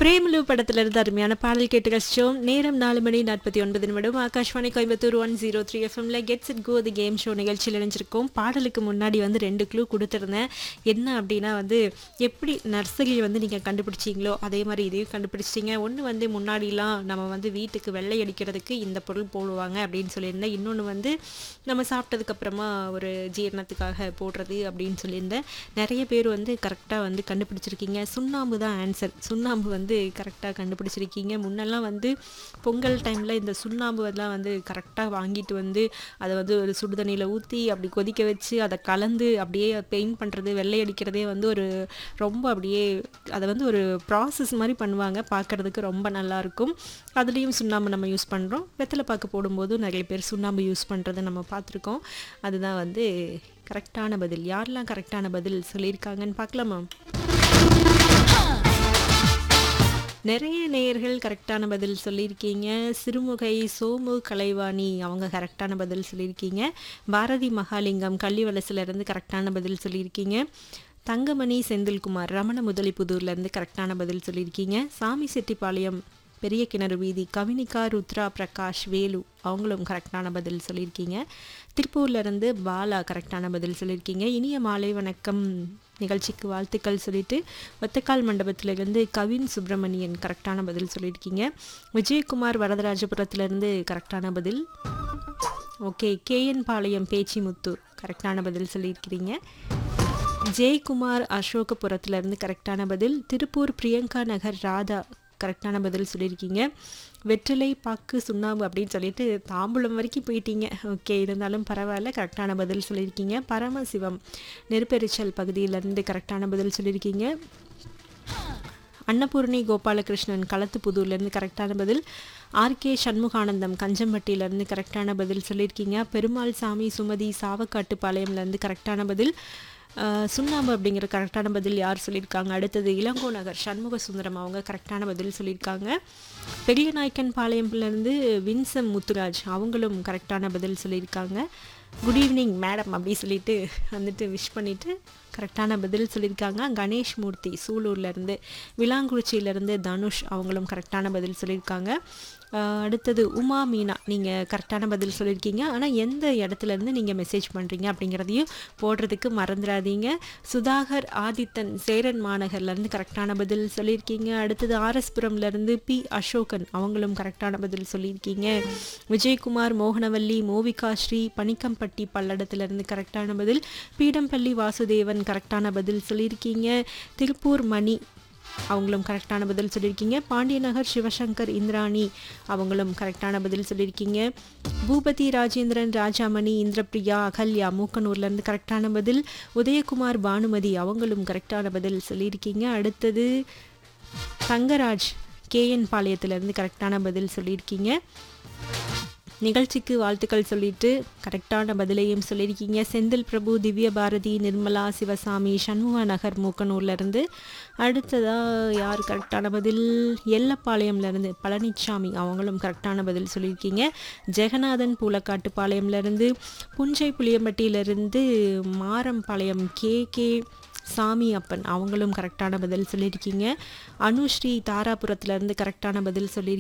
பிரேமலு படத்துல இருந்து அருமையான பாடல் கேட்டு கஷ்டம் நேரம் நாலு மணி நாற்பத்தி ஒன்பது நிமிடம் Akashvani Coimbatore one zero three எஃப்எம்ல gets it go the game show நிகழ்ச்சியில் இணைஞ்சிருக்கோம் பாடலுக்கு முன்னாடி வந்து ரெண்டு க்ளூ கொடுத்துருந்தேன் என்ன அப்படின்னா வந்து எப்படி நர்சரி வந்து நீங்கள் கண்டுபிடிச்சிங்களோ அதே மாதிரி இதையும் கண்டுபிடிச்சிங்க ஒன்று வந்து முன்னாடிலாம் நம்ம வந்து வீட்டுக்கு வெள்ளை அடிக்கிறதுக்கு இந்த பொருள் போடுவாங்க அப்படின்னு சொல்லியிருந்தேன் இன்னொன்று வந்து நம்ம சாப்பிட்டதுக்கப்புறமா ஒரு ஜீரணத்துக்காக போடுறது அப்படின்னு சொல்லியிருந்தேன் நிறைய பேர் வந்து கரெக்டாக வந்து கண்டுபிடிச்சிருக்கீங்க சுண்ணாம்பு தான் ஆன்சர் சுண்ணாம்பு வந்து கரெக்டாக கண்டுபிடிச்சிருக்கீங்க முன்னெல்லாம் வந்து பொங்கல் டைமில் இந்த சுண்ணாம்பு எல்லாம் வந்து கரெக்டாக வாங்கிட்டு வந்து அதை வந்து ஒரு சுடுதண்ணியில் ஊற்றி அப்படி கொதிக்க வச்சு அதை கலந்து அப்படியே பெயிண்ட் பண்ணுறது வெள்ளை அடிக்கிறதே வந்து ஒரு ரொம்ப அப்படியே அதை வந்து ஒரு ப்ராசஸ் மாதிரி பண்ணுவாங்க பார்க்குறதுக்கு ரொம்ப நல்லாயிருக்கும் அதுலேயும் சுண்ணாம்பு நம்ம யூஸ் பண்ணுறோம் வெத்தலை பாக்கு போடும்போது நிறைய பேர் சுண்ணாம்பு யூஸ் பண்ணுறதை நம்ம பார்த்துருக்கோம் அதுதான் வந்து கரெக்டான பதில் யாரெல்லாம் கரெக்டான பதில் சொல்லியிருக்காங்கன்னு பார்க்கலாமா நிறைய நேயர்கள் கரெக்டான பதில் சொல்லியிருக்கீங்க சிறுமுகை சோமு கலைவாணி அவங்க கரெக்டான பதில் சொல்லியிருக்கீங்க பாரதி மகாலிங்கம் கள்ளிவலசிலேருந்து கரெக்டான பதில் சொல்லியிருக்கீங்க தங்கமணி செந்தில்குமார் ரமண முதலிப்புதூர்லேருந்து கரெக்டான பதில் சொல்லியிருக்கீங்க சாமி செட்டிப்பாளையம் பெரிய கிணறு வீதி கவினிகா ருத்ரா பிரகாஷ் வேலு அவங்களும் கரெக்டான பதில் சொல்லியிருக்கீங்க திருப்பூர்லேருந்து பாலா கரெக்டான பதில் சொல்லியிருக்கீங்க இனிய மாலை வணக்கம் நிகழ்ச்சிக்கு வாழ்த்துக்கள் சொல்லிட்டு ஒத்தக்கால் மண்டபத்திலிருந்து கவின் சுப்பிரமணியன் கரெக்டான பதில் சொல்லியிருக்கீங்க விஜயகுமார் வரதராஜபுரத்துலேருந்து கரெக்டான பதில் ஓகே கேஎன் பாளையம் பேச்சிமுத்து கரெக்டான பதில் சொல்லியிருக்கிறீங்க ஜெயக்குமார் அசோகபுரத்துலேருந்து கரெக்டான பதில் திருப்பூர் பிரியங்கா நகர் ராதா கரெக்டான பதில் சொல்லியிருக்கீங்க வெற்றிலை பாக்கு சுண்ணாம்பு அப்படின்னு சொல்லிட்டு தாம்பூலம் வரைக்கும் போயிட்டீங்க ஓகே இருந்தாலும் பரவாயில்ல கரெக்டான பதில் சொல்லியிருக்கீங்க பரமசிவம் நெருப்பெரிச்சல் பகுதியிலேருந்து கரெக்டான பதில் சொல்லியிருக்கீங்க அன்னபூர்ணி கோபாலகிருஷ்ணன் களத்துப்புதூர்லேருந்து கரெக்டான பதில் ஆர்கே சண்முகானந்தம் கஞ்சம்பட்டியிலேருந்து கரெக்டான பதில் சொல்லியிருக்கீங்க பெருமாள் சாமி சுமதி சாவக்காட்டுப்பாளையம்லேருந்து கரெக்டான பதில் ஆஹ் சுண்ணாம்பு அப்படிங்கிற கரெக்டான பதில் யார் சொல்லியிருக்காங்க அடுத்தது இளங்கோ நகர் சண்முக சுந்தரம் அவங்க கரெக்டான பதில் சொல்லியிருக்காங்க பெரிய நாயக்கன் பாளையம்லேருந்து வின்சம் முத்துராஜ் அவங்களும் கரெக்டான பதில் சொல்லியிருக்காங்க குட் ஈவினிங் மேடம் அப்படி சொல்லிட்டு வந்துட்டு விஷ் பண்ணிவிட்டு கரெக்டான பதில் சொல்லியிருக்காங்க கணேஷ் மூர்த்தி சூலூர்லேருந்து விலாங்குறிச்சியிலேருந்து தனுஷ் அவங்களும் கரெக்டான பதில் சொல்லியிருக்காங்க ஆஹ் அடுத்தது உமா மீனா நீங்கள் கரெக்டான பதில் சொல்லியிருக்கீங்க ஆனால் எந்த இடத்துலேருந்து நீங்கள் மெசேஜ் பண்ணுறீங்க அப்படிங்கிறதையும் போடுறதுக்கு மறந்துடாதீங்க சுதாகர் ஆதித்தன் சேரன் மாநகர்லேருந்து கரெக்டான பதில் சொல்லியிருக்கீங்க அடுத்தது ஆர்எஸ்புரம்லேருந்து பி அசோகன் அவங்களும் கரெக்டான பதில் சொல்லியிருக்கீங்க விஜயகுமார் மோகனவல்லி மோவிகா ஸ்ரீ பனிக்கம்பட்டி பல்லடத்துலேருந்து கரெக்டான பதில் பீடம்பள்ளி வாசுதேவன் கரெக்டான பதில் சொல்லியிருக்கீங்க திருப்பூர் மணி அவங்களும் கரெக்டான பதில் சொல்லியிருக்கீங்க பாண்டியநகர் சிவசங்கர் இந்திராணி அவங்களும் கரெக்டான பதில் சொல்லியிருக்கீங்க பூபதி ராஜேந்திரன் ராஜாமணி இந்திரபிரியா அகல்யா மூக்கனூர்லேருந்து கரெக்டான பதில் உதயகுமார் பானுமதி அவங்களும் கரெக்டான பதில் சொல்லியிருக்கீங்க அடுத்தது தங்கராஜ் கேஎன் பாளையத்துலேருந்து கரெக்டான பதில் சொல்லியிருக்கீங்க நிகழ்ச்சிக்கு வாழ்த்துக்கள் சொல்லிட்டு கரெக்டான பதிலையும் சொல்லியிருக்கீங்க செந்தில் பிரபு திவ்ய பாரதி நிர்மலா சிவசாமி சண்முகா நகர் மூக்கனூர்லேருந்து அடுத்ததாக யார் கரெக்டான பதில் எல்லப்பாளையம்லேருந்து பழனிச்சாமி அவங்களும் கரெக்டான பதில் சொல்லியிருக்கீங்க ஜெகநாதன் பூலக்காட்டு பாளையம்லேருந்து புஞ்சை புளியம்பட்டியிலேருந்து Marampalayam K K Samiappan அவங்களும் கரெக்டான பதில் சொல்லியிருக்கீங்க அனுஸ்ரீ தாராபுரத்துலேருந்து கரெக்டான பதில் சொல்லியிருக்கீங்க